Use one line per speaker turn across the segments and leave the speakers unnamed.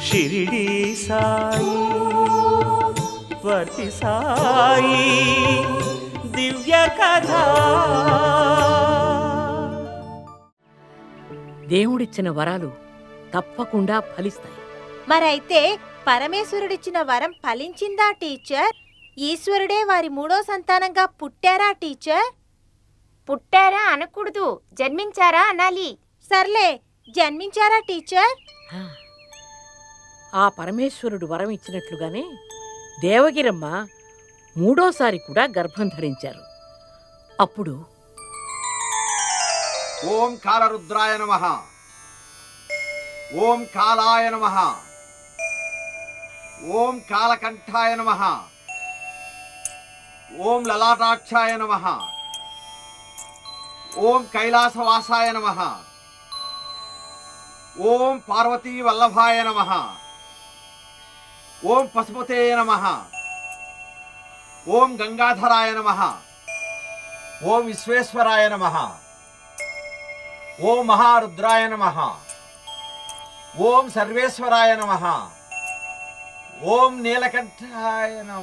షిరిడి సాయి వర్తి సాయి దివ్య కథ
దేవుడిచ్చిన వరాలు తప్పకుండా ఫలిస్తాయి
మరైతే పరమేశ్వరుడిచ్చిన వరం ఫలించిందా టీచర్ ఈశ్వరుడే వారి మూడో సంతానంగా పుట్టారా టీచర్
పుట్టారా అనకూడదు జన్మించారా అనాలి
సర్లే జన్మించారా టీచర్
ఆ, ఆ పరమేశ్వరుడు వరం ఇచ్చినట్లుగానే దేవగిరమ్మ మూడోసారి కూడా గర్భం ధరించారు అప్పుడు
ఓం కాలరుద్రాయ నమ ఓం కాలాయ నమ ఓం కాలకంఠాయ నమ ఓం లలాటాక్షాయ నమ ఓం కైలాసవాసాయ నమ ఓం పార్వతీ వల్లభాయ నమ ఓం పశుపతే నమ ఓం గంగాధరాయ నమ ఓం విశ్వేశ్వరాయ నమ ఓం మహారుద్రాయ నమ ఓం సర్వేశ్వరాయ నమ ఓం నీలకంఠాయ నమ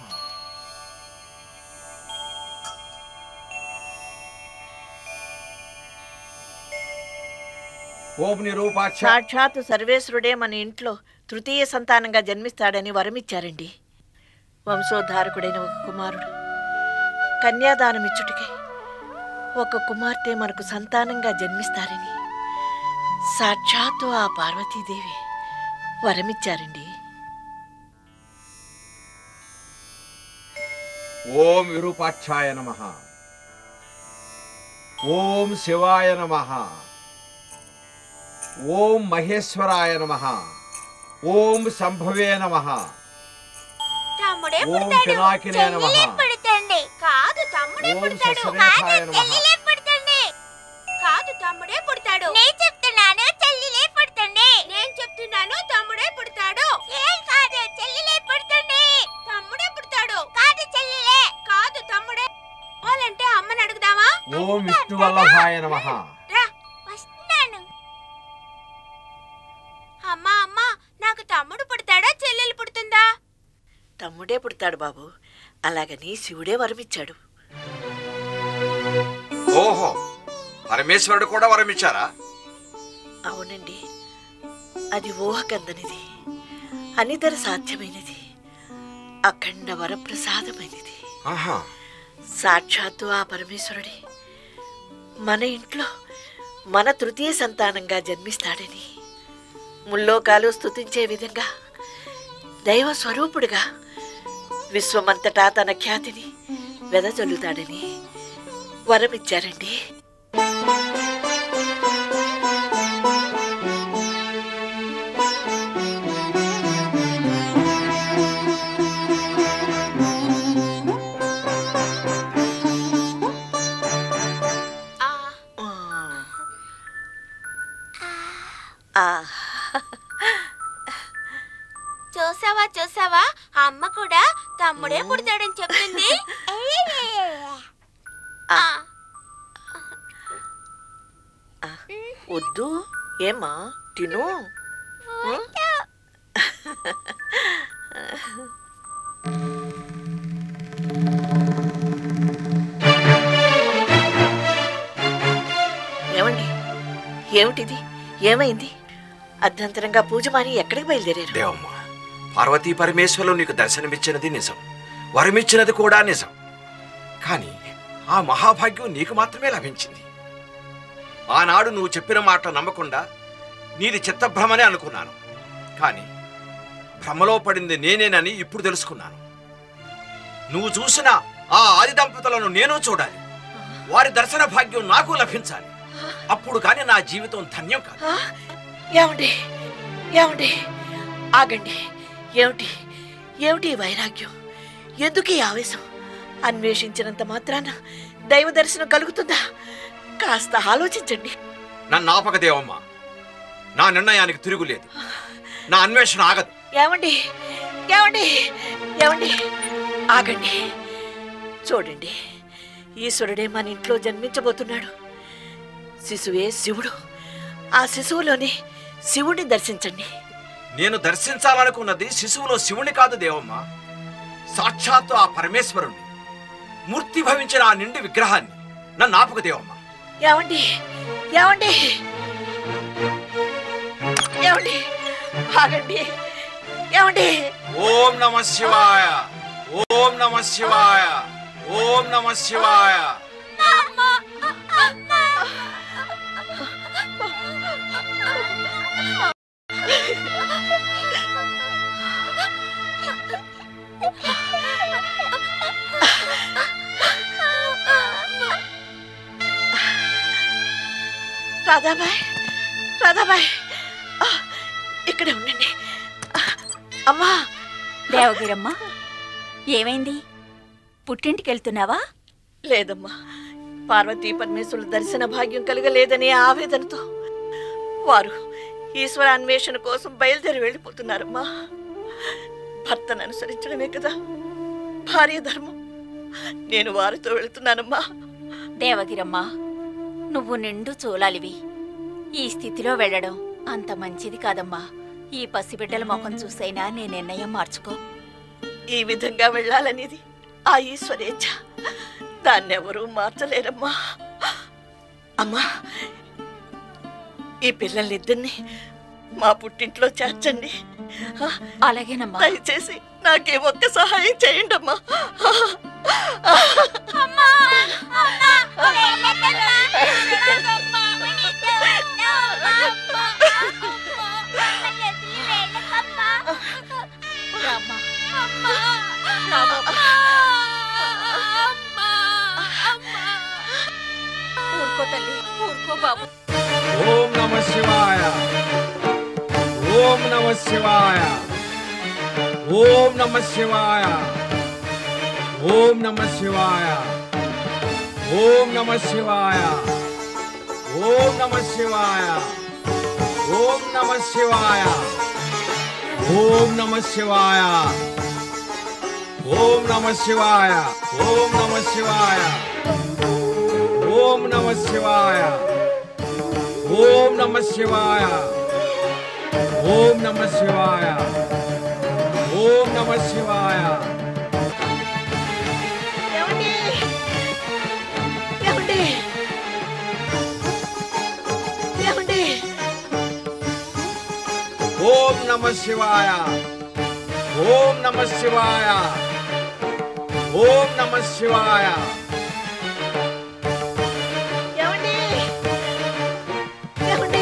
ఓం నిరూపాక్ష
సాక్షాత్తు సర్వేశ్వరుడే మన ఇంట్లో తృతీయ సంతానంగా జన్మిస్తాడని వరమిచ్చారండి వంశోద్ధారకుడైన ఒక కుమారుడు కన్యాదానమిచ్చుటికై ఒక కుమార్తె మనకు సంతానంగా జన్మిస్తారని సాక్షాత్తు ఆ పార్వతీదేవి వరమిచ్చారండి
ఓం విరూపాక్షాయ నమ ఓం శివాయ నమ ఓం మహేశ్వరాయ నమ ఓం శంభవే నమ
తమ్ముడే
ఓం పినాకినే నమ
పుడతండి కాదు తమ్ముడే
ఓం
పుడతాడు
శశిరేఖాయ
కాదు
నమః.
చెల్లిలే పుడతండి కాదు తమ్ముడే పుడతాడు నేను చెప్తున్నాను చెల్లిలే పుడతండి నేను చెప్తున్నాను తమ్ముడే పుడతాడు ఏం కాదు చెల్లిలే పుడతండి తమ్ముడే పుడతాడు కాదు చెల్లిలే కాదు తమ్ముడే వాళ్ళంటే అమ్మని అడుగుదామా
ఓం విష్ణు వల్లభాయ నమ
రా వస్తున్నాను అమ్మా అమ్మా నాకు తమ్ముడు పుడతాడా చెల్లెలు పుడుతుందా
తమ్ముడే పుడతాడు బాబు అలాగని శివుడే వరమిచ్చాడు
ఓహో పరమేశ్వరుడు కూడా వరమిచ్చారా
అవునండి అది ఊహకందనిది అనితర సాధ్యమైనది అఖండ వరప్రసాదమైనది
ఆహా
సాక్షాత్తు ఆ పరమేశ్వరుడే మన ఇంట్లో మన తృతీయ సంతానంగా జన్మిస్తాడని ముల్లోకాలు స్తుతించే విధంగా దైవ స్వరూపుడుగా విశ్వమంతటా తన ఖ్యాతిని వెదజల్లుతాడని వరమిచ్చారండి
ఆ
ఆ
చూసావా చూసావా అమ్మ కూడా తమ్ముడే పుడతాడని చెప్పింది ఆ,
వద్దు ఏమా తిను ఏమండి ఏమిటిది ఏమైంది అర్ధంతరంగా పూజ మాని ఎక్కడికి బయలుదేరారు
దేవమ్మ పార్వతీ పరమేశ్వరులు నీకు దర్శనమిచ్చినది నిజం వరమిచ్చినది కూడా నిజం కానీ ఆ మహాభాగ్యం నీకు మాత్రమే లభించింది ఆనాడు నువ్వు చెప్పిన మాట నమ్మకుండా నీది చిత్తభ్రమనే అనుకున్నాను కానీ భ్రమలో పడింది నేనేనని ఇప్పుడు తెలుసుకున్నాను నువ్వు చూసిన ఆ ఆది దంపతులను నేను చూడాలి వారి దర్శన భాగ్యం నాకు లభించాలి అప్పుడు కానీ నా జీవితం ధన్యం కాదు
ఆ? ఏమండి ఏమండి ఆగండి ఏమిటి ఏమిటి ఈ వైరాగ్యం ఎందుకు ఈ ఆవేశం అన్వేషించినంత మాత్రాన దైవ దర్శనం కలుగుతుందా కాస్త ఆలోచించండి
నన్ను ఆపక దేవమ్మ నా నిర్ణయానికి తిరుగులేదు నా అన్వేషణ ఆగదు
ఏమండి ఏమండి ఏమండి ఆగండి చూడండి ఈశ్వరుడే మన ఇంట్లో జన్మించబోతున్నాడు శిశువే శివుడు ఆ శిశువులోనే శివుడిని దర్శించండి
నేను దర్శించాలనుకున్నది శిశువులో శివుని కాదు దేవమ్మ సాక్షాత్తు ఆ పరమేశ్వరుణ్ణి మూర్తి భవించిన ఆ నిండి విగ్రహాన్ని నన్ను ఆపుకు దేవమ్మ
ఏమండి ఏమండి ఏమండి ఆగండి ఏమండి
ఓం నమ శివాయ ఓం నమ శివాయ ఓం నమ శివాయ
రాధాబాయ్ రాధాబాయ్ ఆ, ఇక్కడే ఉండండి ఆ, అమ్మా
దేవగిరమ్మ ఏమైంది పుట్టింటికి వెళ్తున్నావా
లేదమ్మా పార్వతీ పరమేశ్వరుల దర్శన భాగ్యం కలగలేదనే ఆవేదనతో వారు ఈశ్వర అన్వేషణ కోసం బయలుదేరి వెళ్ళిపోతున్నారమ్మా భర్తను అనుసరించడమే కదా భార్య ధర్మం నేను వారితో వెళుతున్నానమ్మా
దేవగిరమ్మ నువ్వు నిండు చూలాలివి ఈ స్థితిలో వెళ్ళడం అంత మంచిది కాదమ్మా ఈ పసిబిడ్డల ముఖం చూసైనా నీ నిర్ణయం మార్చుకో
ఈ విధంగా వెళ్ళాలనేది ఆ ఈశ్వరేచ్ఛ దాన్నెవరూ మార్చలేరమ్మా అమ్మా ఈ పిల్లలిద్దరిని మా పుట్టింట్లో చేర్చండి ఆ,
అలాగేనమ్మా
దయచేసి నాకే ఒక్క సహాయం చేయండి అమ్మా
రామ్మా. ఊరుకో తల్లి ఊరుకో బాబు
ఓం నమ శివాయ ఓం నమ శివాయ ఓం నమ శివాయ ఓం నమ శివాయ ఓం నమ శివాయ ఓం నమ శివాయ ఓం నమ శివాయ ఓం నమ శివాయ ఓం నమ శివాయ ఓం నమ శివాయ ఓం నమ శివాయ ఓం నమ శివాయ ఓం నమ శివాయ ఓం నమ శివాయ
ఏమండి ఏమండి ఏమండి
ఓం నమ శివాయ ఓం నమ శివాయ ఓం నమ శివాయ
ఏమండి ఏమండి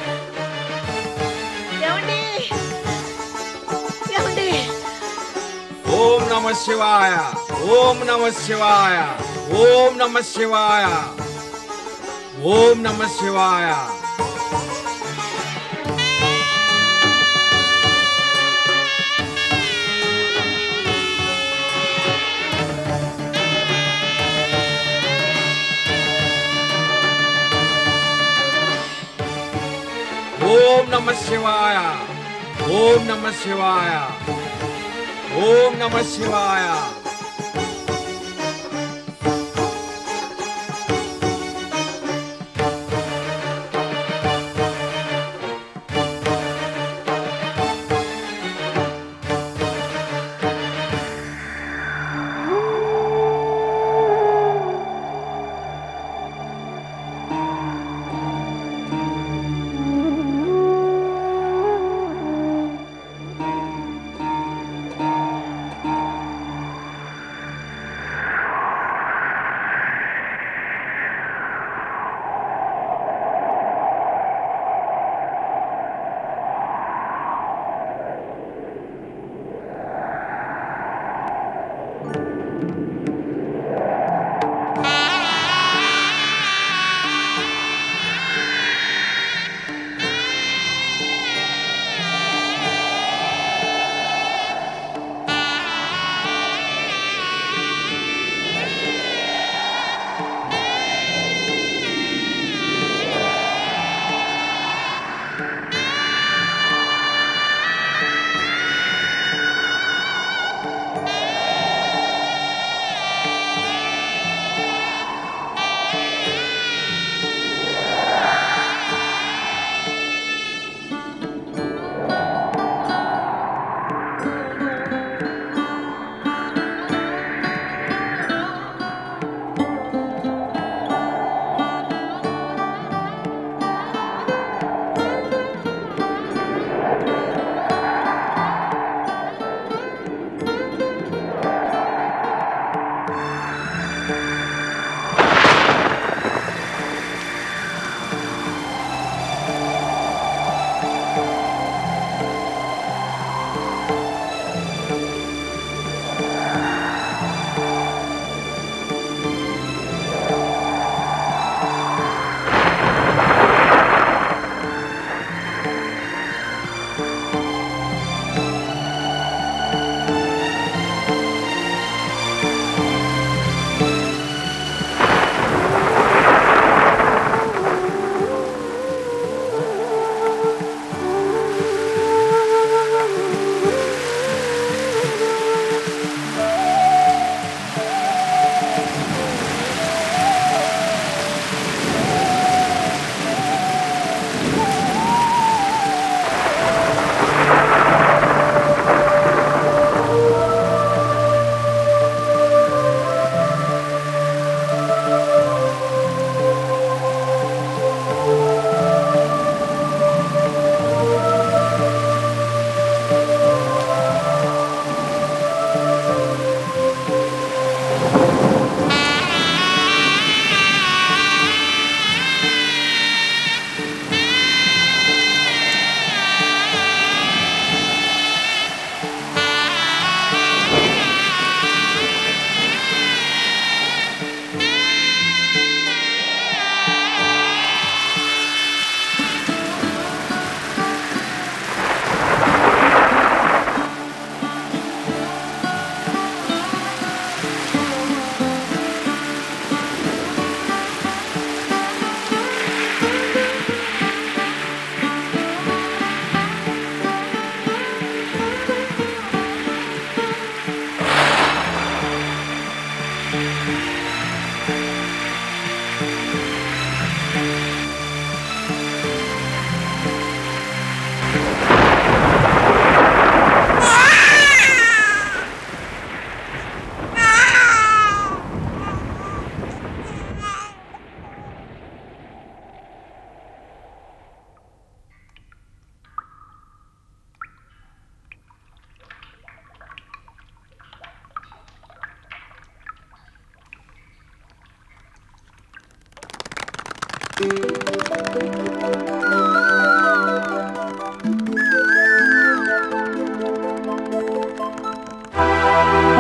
ఏమండి ఏమండి
ఓం నమ శివాయ ఓం నమ శివాయ ఓం నమ శివాయ ఓం నమ శివాయ ఓం నమ శివాయ ఓం నమ శివాయ ఓం నమ శివాయ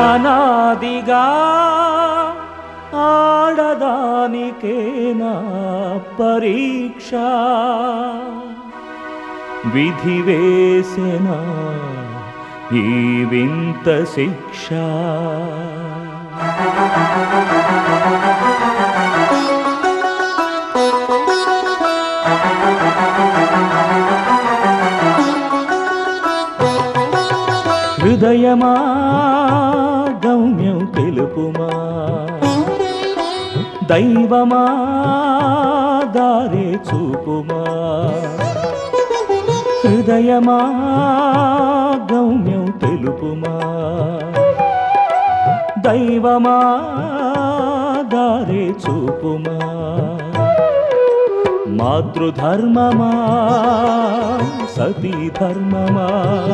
అనాదిగా ఆడదానికేనా పరీక్ష విధి వేసిన ఈ వింత శిక్ష హృదయమా గమ్యం తెలుపుమా దైవమా దారే చూపుమా హృదయమా గమ్యం తెలుపుమా దైవమా దారే చూపుమా మాతృధర్మమా సతీ ధర్మమా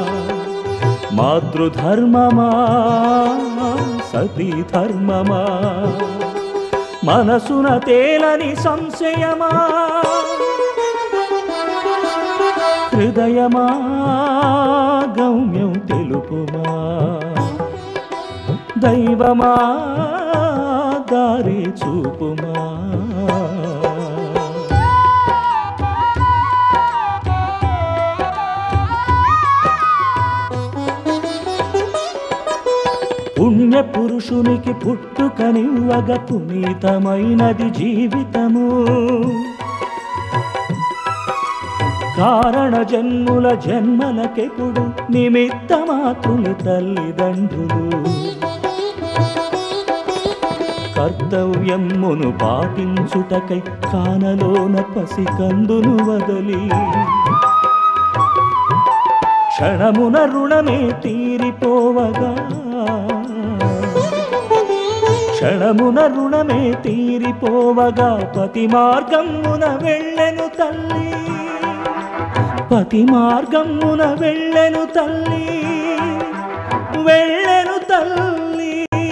మాతృధర్మమా సతీ ధర్మమా మనసున తేలని సంశయమా హృదయమా గమ్యం తెలుపుమా దైవమా దారి చూపుమా పుణ్య పురుషునికి పుట్టుకనివ్వగ పునీతమైనది జీవితము కారణ జన్ముల జన్మలకెప్పుడు నిమిత్త మాతృలు తల్లిదండ్రులు కర్తవ్యమును పాటించుటకై కానలోన పసికందును వదలి క్షణమున రుణమే తీరిపోవగా క్షణమున రుణమే తీరిపోవగా పతి మార్గమున వెళ్ళెను తల్లి పతి మార్గమున వెళ్ళెను తల్లి వెళ్ళెను తల్లి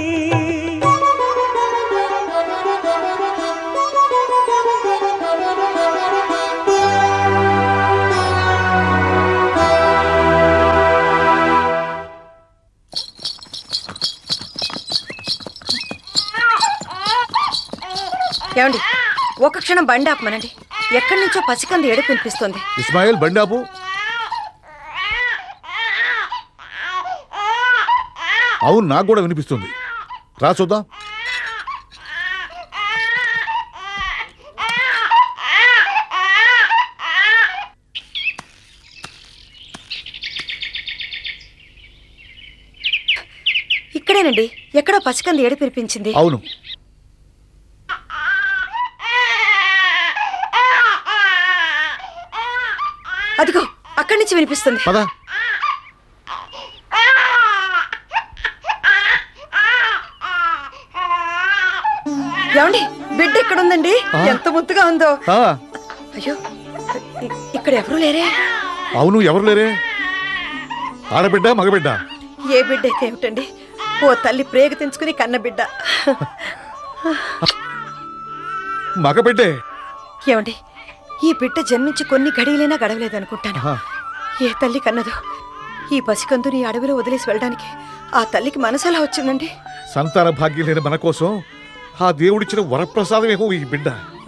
ఏమండి ఒక క్షణం బండి ఆపమనండి ఎక్కడి నుంచో పసికంది ఏడుపు వినిపిస్తుంది
ఇస్మాయిల్ బండాపు అవును నాకు కూడా వినిపిస్తుంది రా చూద్దాం
ఇక్కడేనండి ఎక్కడో పసికంది ఏడుపు వినిపించింది
అవును
అదిగో అక్కడి నుంచి వినిపిస్తుంది
పదా
ఏమండి బిడ్డ ఇక్కడ ఉందండి
ఆ?
ఎంత ముద్దుగా ఉందో
ఆ,
అయ్యో ఇ- ఇక్కడ ఎవరు లేరే
అవును ఎవరు లేరే ఆడబిడ్డ మగబిడ్డ
ఏ బిడ్డ అయితే ఏమిటండి ఓ తల్లి ప్రేగు తెంచుకుని కన్న బిడ్డ
మగబిడ్డే
ఏమండి ఈ బిడ్డ జన్మించి కొన్ని గడియలైనా గడవలేదనుకుంటాను
ఆహా.
ఏ తల్లి కన్నదో ఈ పసికందుని ఈ అడవిలో వదిలేసి వెళ్ళడానికి ఆ తల్లికి మనసెలా వచ్చిందండి
సంతాన భాగ్యం లేని మన కోసం ఆ దేవుడిచ్చిన వరప్రసాదమేమో ఈ బిడ్డ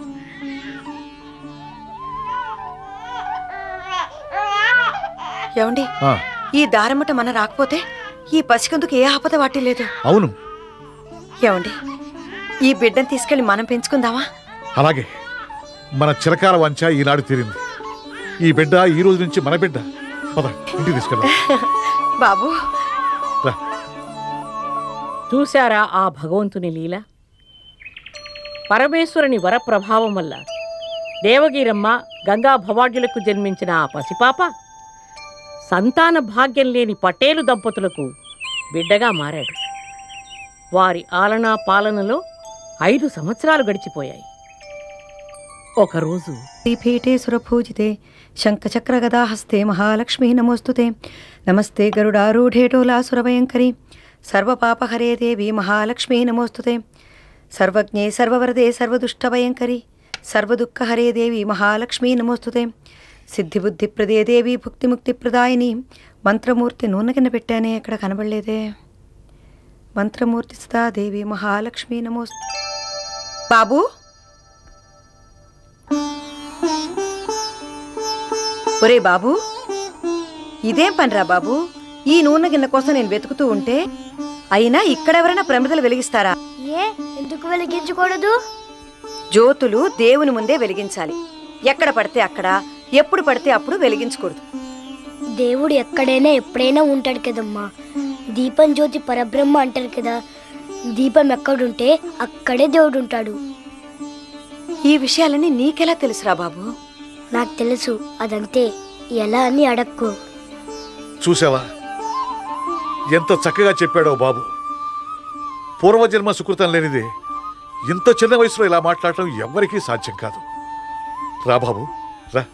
ఏమండి
ఆ,
ఈ దారమట మన రాకపోతే ఈ పసికందుకు ఏ ఆపద వాటిల్లేదు
అవును
ఏమండి ఈ బిడ్డను తీసుకెళ్లి మనం పెంచుకుందామా
అలాగే మన చిరకాల వంచ ఈనాడు తీరింది ఈ బిడ్డ ఈ రోజు నుంచి మన బిడ్డ పద ఇంటికి తీసుకెళ్దాం
బాబు
రా
చూశారా ఆ భగవంతుని లీల పరమేశ్వరుని వరప్రభావం వల్ల దేవగిరమ్మ గంగా భవాడ్యులకు జన్మించిన ఆ పసిపాప సంతాన భాగ్యం లేని పటేలు దంపతులకు బిడ్డగా మారాడు వారి ఆలనా పాలనలో ఐదు సంవత్సరాలు గడిచిపోయాయి ఒకరోజు
శ్రీపీఠే సురపూజితే శంఖచక్ర గదాహస్తే మహాలక్ష్మీ నమోస్తుతే నమస్తే గరుడారూఢే టోలాసురభయంకరి సర్వపాపహరే దేవి మహాలక్ష్మీ నమోస్తుతే సర్వజ్ఞే సర్వవరదే సర్వదుష్టభయంకరి సర్వదుఃఖహరే దేవి మహాలక్ష్మీ నమోస్తుతే సిద్ధిబుద్ధిప్రదే దేవి భుక్తిముక్తిప్రదాయిని మంత్రమూర్తి నూనె కింద పెట్టానే ఎక్కడ కనబడలేదే మంత్రమూర్తి సుధా దేవి మహాలక్ష్మి నమో బాబు ఒరే బాబు ఇదేం పనిరా బాబు ఈ నూనె గిన్నె కోసం నేను వెతుకుతూ ఉంటే అయినా ఇక్కడెవరైనా ప్రమిదలు వెలిగిస్తారా
ఏ ఎందుకు వెలిగించకూడదు
జ్యోతులు దేవుని ముందే వెలిగించాలి ఎక్కడ పడితే అక్కడ ఎప్పుడు పడితే అప్పుడు వెలిగించకూడదు
దేవుడు ఎక్కడైనా ఎప్పుడైనా ఉంటాడు కదమ్మా దీపం జ్యోతి పరబ్రహ్మ అంటారు కదా దీపం ఎక్కడుంటే అక్కడే దేవుడు ఉంటాడు
ఈ విషయాలన్నీ నీకెలా తెలుసురా బాబు
నాకు తెలుసు అదంతే ఎలా అని అడక్కు
చూసావా ఎంత చక్కగా చెప్పాడో బాబు పూర్వజన్మ సుకృతం లేనిదే ఇంత చిన్న వయసులో ఇలా మాట్లాడటం ఎవ్వరికీ సాధ్యం కాదు రా బాబు రా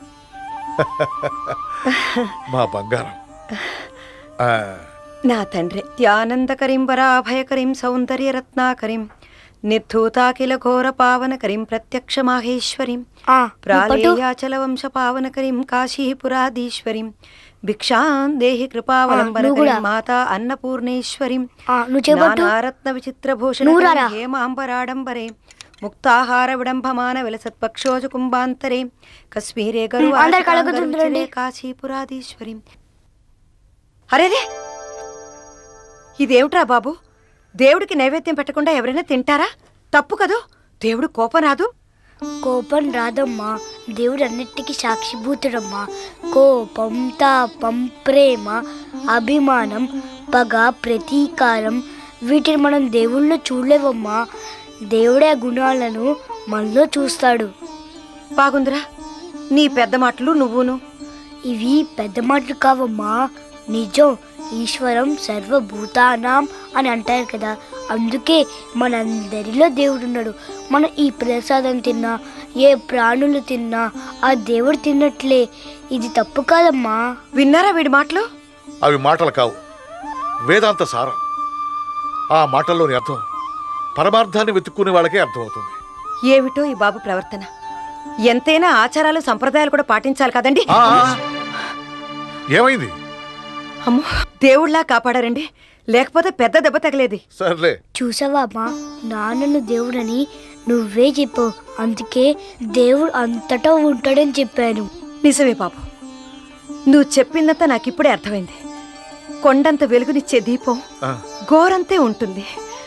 మా బంగారం ఆ,
నా తండ్రి ధ్యానందకరిం వరాభయకరిం సౌందర్య రత్నాకరిం నిర్ధూతాకిల ఘోర పావనకరిం ప్రత్యక్ష మాహేశ్వరిం ప్రాళేయాచల వంశ పావనకరిం కాశీపురాధీశ్వరిం భిక్షాం దేహి కృపావలంబనకరిం మాతా అన్నపూర్ణేశ్వరిం
నువ్వు చేపట్టు.
నానారత్న విచిత్ర
నువ్వు
భూషణ
రారా.
హేమాంబరాడంబరే ముక్తాహార విడంభమాన విలసత్పక్షోజ కుంభాంతరే కశ్మీరే గరు
అందరి కళ్ళకు
కాశీపురాధీశ్వరిం అరేరే ఇదేమిట్రా బాబు దేవుడికి నైవేద్యం పెట్టకుండా ఎవరైనా తింటారా తప్పు కదూ దేవుడు కోపం రాదు
కోపం రాదమ్మా దేవుడు అన్నిటికీ సాక్షిభూతుడమ్మా కోపం తాపం ప్రేమ అభిమానం పగ ప్రతీకారం వీటిని మనం దేవుళ్ళలో చూడలేవమ్మా దేవుడే ఆ గుణాలను మనలో చూస్తాడు
బాగుందిరా నీ పెద్ద మాటలు నువ్వును
ఇవి పెద్ద మాటలు కావమ్మా నిజం ఈశ్వరం సర్వభూతానాం అని అంటారు కదా అందుకే మనందరిలో దేవుడు ఉన్నాడు మనం ఈ ప్రసాదం తిన్నా ఏ ప్రాణులు తిన్నా ఆ దేవుడు తిన్నట్లే ఇది తప్పు కాదమ్మా
విన్నారా వీడి మాటలు
అవి మాటలు కావు వేదాంత సారం ఆ మాటల్లోని అర్థం పరమార్థాన్ని వెతుక్కునే వాళ్ళకే అర్థమవుతుంది
ఏమిటో ఈ బాబు ప్రవర్తన ఎంతైనా ఆచారాలు సంప్రదాయాలు కూడా పాటించాలి కదండి
ఆ, ఏమైంది
అమ్మో దేవుళ్ళా కాపాడారండి లేకపోతే పెద్ద దెబ్బ తగిలేది
సర్లే
చూసావా అమ్మా నాన్నను దేవుడని నువ్వే చెప్పావు అందుకే దేవుడు అంతటా ఉంటాడని చెప్పాను
నిజమే బాబు నువ్వు చెప్పిందంతా నాకిప్పుడే అర్థమైంది కొండంత వెలుగునిచ్చే దీపం
ఆ,
గోరంతే ఉంటుంది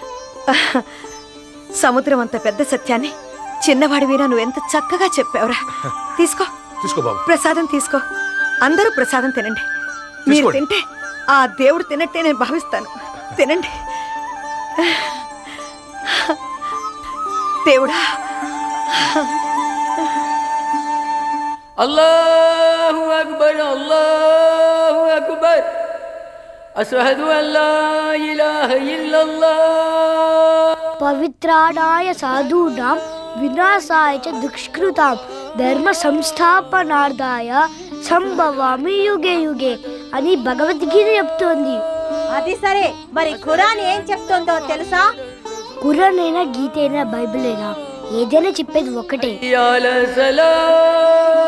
సముద్రం అంత పెద్ద సత్యాన్ని చిన్నవాడివీరా నువ్వెంత చక్కగా చెప్పావురా తీసుకో
తీసుకో బాబు
ప్రసాదం తీసుకో అందరూ ప్రసాదం తినండి మీరు
తీసుకోండి.
తింటే ఆ దేవుడు తినట్టే నేను భావిస్తాను తినండి దేవుడా
الله أكبر الله أكبر أشهد أن لا إله إلا الله
పవిత్రాణాయ సాధూనాం వినాశాయ చ దుష్కృతాం ధర్మ సంస్థాపనార్థాయ సంభవామి యుగే యుగే అని భగవద్గీత చెప్తోంది
అది సరే మరి ఖురాన్ ఏం చెప్తుందో తెలుసా
ఖురాన్ అయినా గీత అయినా బైబిల్ అయినా ఏదైనా చెప్పేది ఒకటే
حي على السلام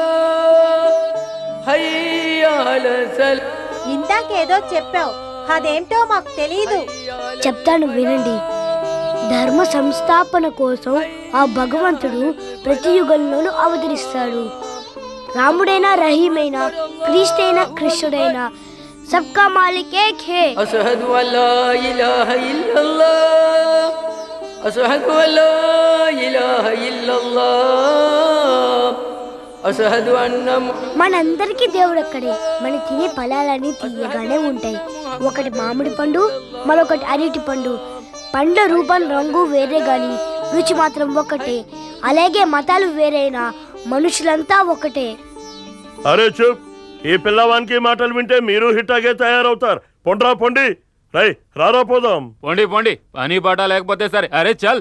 حي على السلام
ఇందాకేదో చెప్పావు అదేంటో మాకు తెలియదు
చెప్తాను వినండి ధర్మ సంస్థాపన కోసం ఆ భగవంతుడు ప్రతి యుగంలోనూ అవతరిస్తాడు రాముడైనా రహీమైనా క్రీస్తైనా కృష్ణుడైనా సబ్కా మాలికే ఖే
أشهد أن لا إله إلا الله أشهد أن لا إله إلا الله أشهد أن محمد
మనందరికీ దేవుడు అక్కడే మన తినే ఫలాలన్నీ తీయగానే ఉంటాయి ఒకటి మామిడి పండు మరొకటి అరటి పండు పండ్ల రూపం రంగు వేరే గాని రుచి మాత్రం ఒకటే అలాగే మతాలు వేరైనా మనుషులంతా ఒకటే
అరే చూప్ ఈ పిల్లవానికి మాటలు వింటే మీరు హిట్టాగే తయారవుతారు పొండ్రా పొండి రై రారా పోదాం
పోండి పోండి పని పాట లేకపోతే సరే అరే చల్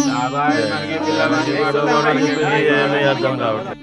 అర్థం కావట్లేదు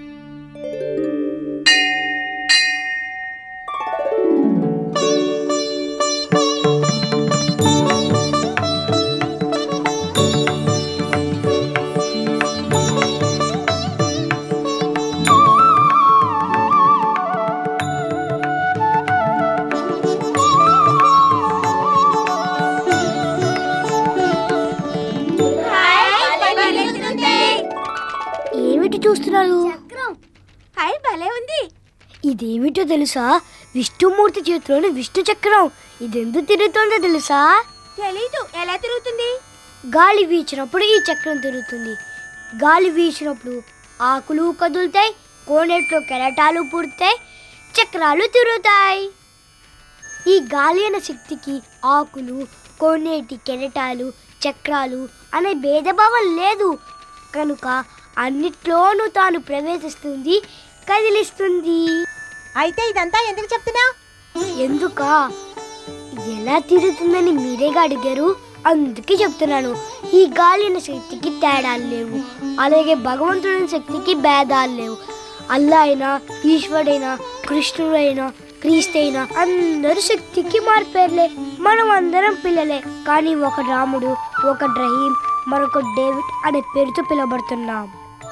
ఇదేమిటో తెలుసా విష్ణుమూర్తి చేతిలోని విష్ణు చక్రం ఇదెందుకు తిరుగుతుందో తెలుసా
తెలీదు ఎలా తిరుగుతుంది
గాలి వీచినప్పుడు ఈ చక్రం తిరుగుతుంది గాలి వీచినప్పుడు ఆకులు కదులుతాయి కోనేట్లో కెరటాలు పుడతాయి చక్రాలు తిరుగుతాయి ఈ గాలి అనే శక్తికి ఆకులు కోనేటి కెరటాలు చక్రాలు అనే భేదభావం లేదు కనుక అన్నిట్లోనూ తాను ప్రవేశిస్తుంది కదిలిస్తుంది
అయితే ఇదంతా ఎందుకు చెప్తున్నా
ఎందుక ఎలా తిరుగుతుందని మీరేగా అడిగారు అందుకే చెప్తున్నాను ఈ గాలి అనే శక్తికి తేడాలు లేవు అలాగే భగవంతుడి శక్తికి భేదాలు లేవు అల్లా అయినా ఈశ్వరుడైనా కృష్ణుడైనా క్రీస్తైనా అందరు శక్తికి మార్పేర్లే మనం అందరం పిల్లలే కానీ ఒక రాముడు ఒక రహీం మరొక డేవిడ్ అనే పేరుతో పిలువబడుతున్నాం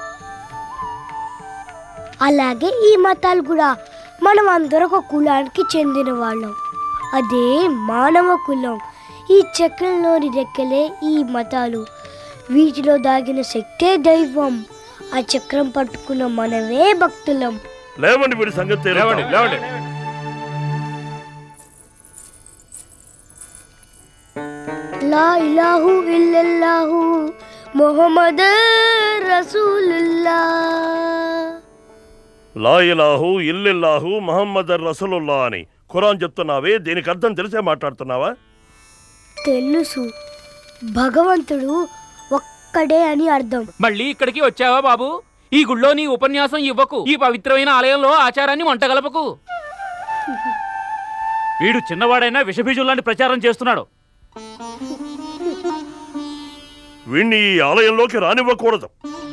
అలాగే ఈ మతాలు కూడా మనం అందరం ఒక కులానికి చెందిన వాళ్ళం అదే మానవ కులం ఈ చక్రంలోని రెక్కలే ఈ మతాలు వీటిలో దాగిన శక్తే దైవం ఆ చక్రం పట్టుకున్న మనమే భక్తులం
లేవండి వీడి సంగతి లేవండి లేవండి
లా ఇలాహు ఇల్లల్లాహు మొహమ్మద్ రసూలుల్లా
లా ఇలాహు ఇల్లిల్లాహు మహమ్మద్ రసలుల్లా అని ఖురాన్ చెప్తున్నావే దీనికి అర్థం తెలిసే మాట్లాడుతున్నావా
తెలుసు భగవంతుడు ఒక్కడే అని అర్థం
మళ్ళీ ఇక్కడికి వచ్చావా బాబు ఈ గుళ్ళో నీ ఉపన్యాసం ఇవ్వకు ఈ పవిత్రమైన ఆలయంలో ఆచారాన్ని వంటగలపకు
వీడు చిన్నవాడైనా విషబీజం లాంటి ప్రచారం చేస్తున్నాడు
వీణ్ణి ఈ ఆలయంలోకి రానివ్వకూడదు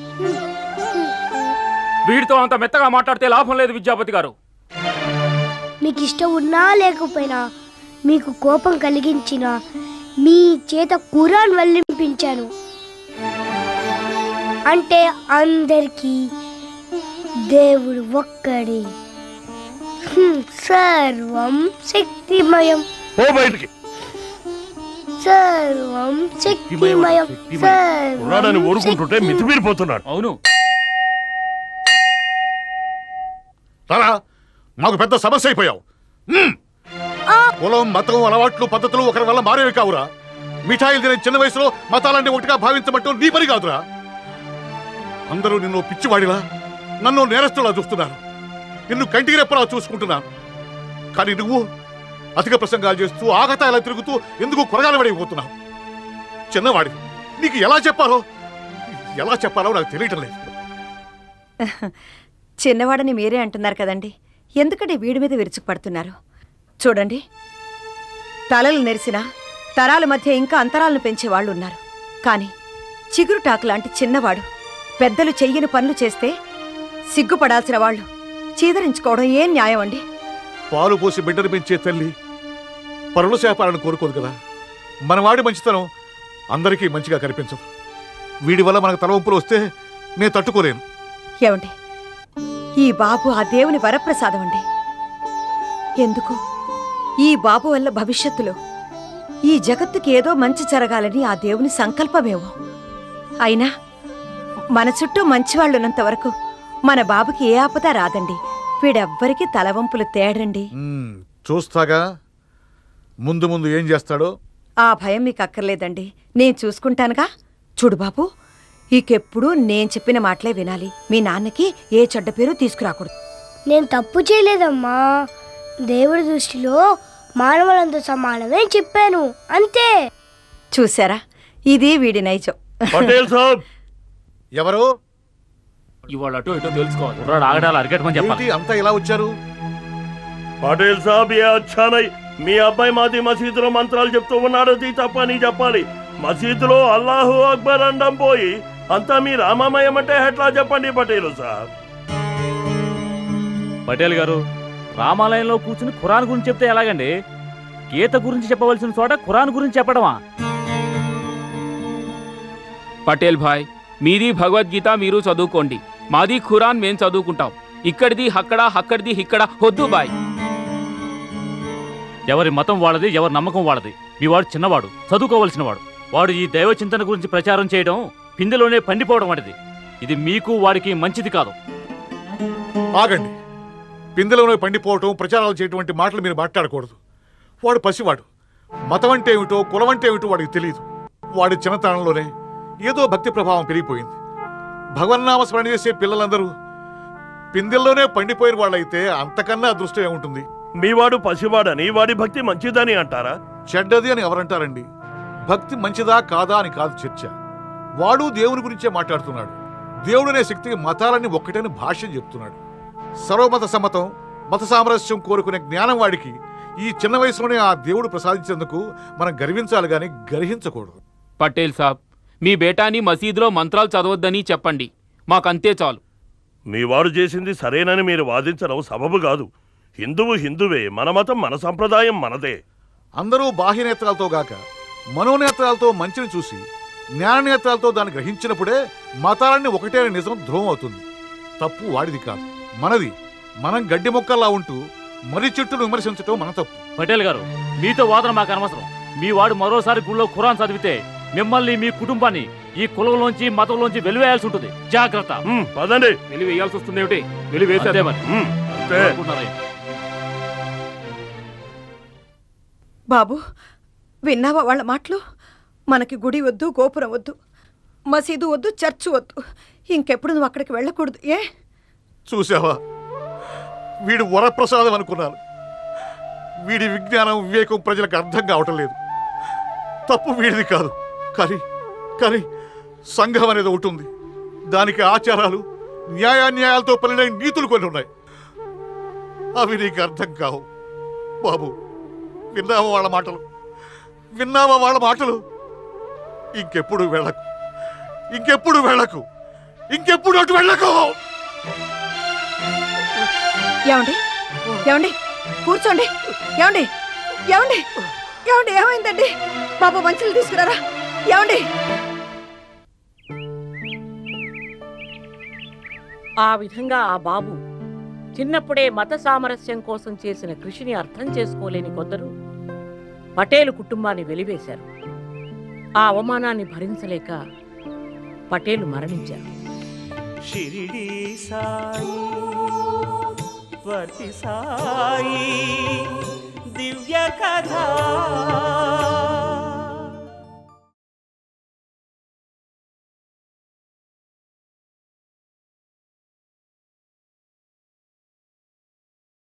వీడితో అంత మెత్తగా మాట్లాడితే లాభం లేదు విద్యాపతి గారు
మీకు ఇష్టం ఉన్నా లేకపోయినా మీకు కోపం కలిగించిన మీ చేత కురాన్ వల్లింపించాను అంటే అందరికీ దేవుడు ఒక్కడే హ్మ్, సర్వం శక్తిమయం
పో బయటికి
సర్వం శక్తిమయం
ఉన్నాడని
సర్వం
ఊరుకుంటుంటే మితిమీరిపోతున్నాడు
అవును
రారా మాకు పెద్ద సమస్య అయిపోయావు మ్మ్. కులం మతం అలవాట్లు పద్ధతులు ఒకరి వల్ల మారేవి కావురా మిఠాయిలు తినే చిన్న వయసులో మతాలన్నీ ఒకటిగా భావించబట్టు నీ పని కాదురా అందరూ నిన్ను పిచ్చివాడిలా నన్ను నేరస్తులా చూస్తున్నారు నిన్ను కంటికి రెప్పలా చూసుకుంటున్నాను కానీ నువ్వు అధిక ప్రసంగాలు చేస్తూ ఆగతాయిలా తిరుగుతూ ఎందుకు కొరగాలబడిపోతున్నావు చిన్నవాడి నీకు ఎలా చెప్పాలో ఎలా చెప్పాలో నాకు తెలియటం లేదు
చిన్నవాడని మీరే అంటున్నారు కదండి ఎందుకంటే వీడి మీద విరుచుకుపడుతున్నారు చూడండి తలలు నెరిసిన తరాల మధ్య ఇంకా అంతరాలను పెంచే వాళ్ళు ఉన్నారు కానీ చిగురుటాకు లాంటి చిన్నవాడు పెద్దలు చెయ్యని పనులు చేస్తే సిగ్గుపడాల్సిన వాళ్ళు చీదరించుకోవడం ఏం న్యాయం అండి
పాలు పోసి బిడ్డను పెంచే తల్లి పరుల శాపాలను కోరుకోదు కదా మనవాడి మంచితనం అందరికీ మంచిగా కనిపించదు వీడి వల్ల మనకు తలవంపులు వస్తే నేను తట్టుకోలేను
ఏమండి ఈ బాబు ఆ దేవుని వరప్రసాదం అండి ఎందుకు ఈ బాబు వల్ల భవిష్యత్తులో ఈ జగత్తుకి ఏదో మంచి జరగాలని ఆ దేవుని సంకల్పమేమో అయినా మన చుట్టూ మంచివాళ్ళున్నంత వరకు మన బాబుకి ఏ ఆపద రాదండి వీడెవ్వరికీ తలవంపులు తేడండి
మ్మ్, చూస్తాగా ముందు ముందు ఏం చేస్తాడో
ఆ భయం మీకు అక్కర్లేదండి నేను చూసుకుంటానుగా చూడు బాబు ఈకెప్పుడు నేను చెప్పిన మాటలే వినాలి మీ నాన్నకి ఏ చెడ్డ పేరు తీసుకురాకూడదు
నేను తప్పు చేయలేదమ్మా దేవుడి దృష్టిలో మానవులంతా సమానమే చెప్పాను అంతే
చూసారా ఇది వీడి నైజం
పటేల్ సాబ్
ఎవరు
ఇవాళ అటు ఇటు తెలుసుకోవాలి కుర్రాడు ఆగడాలు అరిగట్టమని చెప్పాలి
ఏంటి అంతా ఇలా వచ్చారు
పటేల్ సాబ్ ఏ అచ్చానై మీ అబ్బాయి మాది మసీదులో మంత్రాలు చెప్తూ ఉన్నాడు అది తప్ప నీ చెప్పాలి మసీదులో అల్లాహు అక్బర్ అండం పోయి అంతా మీ రామమయం అంటే ఎట్లా చెప్పండి పటేలు సాబ్
పటేల్ గారు రామాలయంలో కూర్చుని ఖురాన్ గురించి చెప్తే ఎలాగండి గీత గురించి చెప్పవలసిన చోట ఖురాన్ గురించి చెప్పడమా
పటేల్ భాయ్ మీది భగవద్గీత మీరు చదువుకోండి మాది ఖురాన్ మేం చదువుకుంటాం ఇక్కడిది హక్కడ హక్కడిది హిక్కడ వద్దు బాయ్
ఎవరి మతం వాళ్ళది ఎవరి నమ్మకం వాళ్ళది మీ వాడు చిన్నవాడు చదువుకోవలసిన వాడు వాడు ఈ దైవ చింతన గురించి ప్రచారం చేయడం పిందెలోనే పండిపోవడం వంటిది ఇది మీకు వాడికి మంచిది కాదు
ఆగండి పిందెలోనే పండిపోవటం ప్రచారాలు చేయటువంటి మాటలు మీరు మాట్లాడకూడదు వాడు పసివాడు మతం అంటే ఏమిటో కులం అంటే ఏమిటో వాడికి తెలియదు వాడి చిన్నతనంలోనే ఏదో భక్తి ప్రభావం పెరిగిపోయింది భగవన్నామ స్మరణ చేసే పిల్లలందరూ పిందెల్లోనే పండిపోయిన వాళ్ళైతే అంతకన్నా అదృష్టం ఏముంటుంది
మీవాడు పసివాడని వాడి భక్తి మంచిదని అంటారా
చెడ్డది అని ఎవరంటారండి భక్తి మంచిదా కాదా అని కాదు చర్చ వాడు దేవుని గురించే మాట్లాడుతున్నాడు దేవుడనే శక్తికి మతాలన్నీ ఒక్కటని భాష్యం చెప్తున్నాడు సర్వమత సమ్మతం మత సామరస్యం కోరుకునే జ్ఞానం వాడికి ఈ చిన్న వయసులోనే ఆ దేవుడు ప్రసాదించేందుకు మనం గర్వించాలి గాని గర్హించకూడదు
పటేల్ సాబ్ మీ బేటాని మసీదులో మంత్రాలు చదవద్దని చెప్పండి మాకంతే చాలు
మీవాడు చేసింది సరేనని మీరు వాదించడం సబబు కాదు హిందువు హిందువే మన మతం మన సంప్రదాయం మనదే
అందరూ బాహ్యనేత్రాలతో గాక మనోనేత్రాలతో మంచిని చూసి జ్ఞాననేత్రాలతో దాన్ని గ్రహించినప్పుడే మతాలన్నీ ఒకటే అనే నిజం ధ్రువం అవుతుంది తప్పు వాడిది కాదు మనది మనం గడ్డి మొక్కల్లా ఉంటూ మరి చెట్టును విమర్శించటం మన తప్పు
పటేల్ గారు మీతో వాదన మాకు అనవసరం మీ వాడు మరోసారి గుళ్ళో ఖురాన్ చదివితే మిమ్మల్ని మీ కుటుంబాన్ని ఈ కులంలోంచి మతంలోంచి వెలివేయాల్సి ఉంటుంది జాగ్రత్త
పదండి
వెలివేయాల్సి వస్తుంది ఏమిటి వెలివేసే
అంతే మరి
అంతే.
అనుకుంటున్నారా?
బాబు విన్నావా వాళ్ళ మాటలు మనకి గుడి వద్దు గోపురం వద్దు మసీదు వద్దు చర్చ్ వద్దు ఇంకెప్పుడు నువ్వు అక్కడికి వెళ్ళకూడదు ఏ
చూసావా వీడు వరప్రసాదం అనుకున్నాను వీడి విజ్ఞానం వివేకం ప్రజలకు అర్థం కావటం లేదు తప్పు వీడిది కాదు కానీ కానీ సంఘం అనేది ఒకటి ఉంది దానికి ఆచారాలు న్యాయాన్యాయాలతో పనిలేని నీతులు కొన్ని ఉన్నాయి అవి నీకు అర్థం కావు బాబు విన్నావా వాళ్ళ మాటలు విన్నావా వాళ్ళ మాటలు ఇంకెప్పుడు వెళ్ళకు ఇంకెప్పుడు వెళ్ళకు ఇంకెప్పుడు అటు వెళ్ళకు
ఏమండి ఏమండి కూర్చోండి ఏమండి ఏమండి ఏమండి ఏమైందండి బాబు మంచులు తీసుకురారా ఏమండి
ఆ విధంగా ఆ బాబు చిన్నప్పుడే మత సామరస్యం కోసం చేసిన కృషిని అర్థం చేసుకోలేని కొందరు పటేలు కుటుంబాన్ని వెలివేశారు ఆ అవమానాన్ని భరించలేక పటేలు మరణించారు
షిరిడి సాయి వర్తి సాయి దివ్య కథా